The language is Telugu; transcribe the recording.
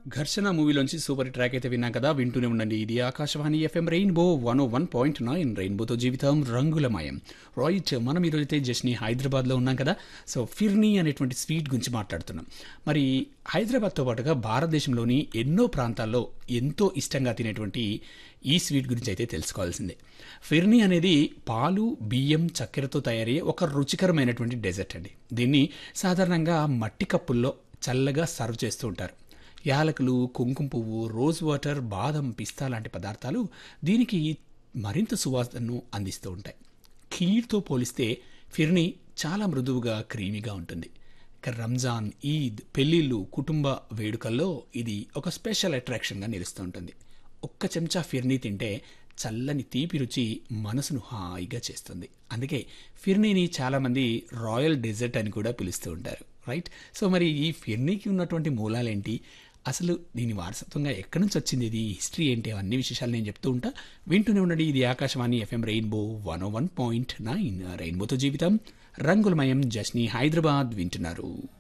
ఘర్షణ మూవీలోంచి సూపర్ ట్రాక్ అయితే విన్నాం కదా వింటూనే ఉండండి ఇది Akashvani FM rainbow one O one point nine రెయిన్బోతో జీవితం రంగులమయం రాయిట్ మనం ఈరోజైతే జస్ట్ని హైదరాబాద్లో ఉన్నాం కదా సో ఫిర్నీ అనేటువంటి స్వీట్ గురించి మాట్లాడుతున్నాం మరి హైదరాబాద్తో పాటుగా భారతదేశంలోని ఎన్నో ప్రాంతాల్లో ఎంతో ఇష్టంగా తినేటువంటి ఈ స్వీట్ గురించి అయితే తెలుసుకోవాల్సిందే ఫిర్నీ అనేది పాలు బియ్యం చక్కెరతో తయారయ్యే ఒక రుచికరమైనటువంటి డెజర్ట్ అండి దీన్ని సాధారణంగా మట్టి కప్పుల్లో చల్లగా సర్వ్ చేస్తూ ఉంటారు యాలకులు కుంకుమ పువ్వు రోజ్ వాటర్ బాదం పిస్తా లాంటి పదార్థాలు దీనికి మరింత సువాసనను అందిస్తూ ఉంటాయి ఖీర్తో పోలిస్తే ఫిర్ని చాలా మృదువుగా క్రీమీగా ఉంటుంది ఇక రంజాన్ ఈద్ పెళ్ళిళ్ళు కుటుంబ వేడుకల్లో ఇది ఒక స్పెషల్ అట్రాక్షన్గా నిలుస్తూ ఉంటుంది ఒక్క చెంచా ఫిర్నీ తింటే చల్లని తీపి రుచి మనసును హాయిగా చేస్తుంది అందుకే ఫిర్నీని చాలామంది రాయల్ డెజర్ట్ అని కూడా పిలుస్తూ ఉంటారు రైట్ సో మరి ఈ ఫిర్నీకి ఉన్నటువంటి మూలాలేంటి అసలు దీని వారసత్వంగా ఎక్కడి నుంచి వచ్చింది ఇది హిస్టరీ ఏంటి అన్ని విశేషాలు నేను చెప్తూ ఉంటా వింటూనే ఉండండి ఇది Akashvani FM rainbow one one point nine రెయిన్బోతో జీవితం రంగులమయం జస్ని హైదరాబాద్ వింటున్నారు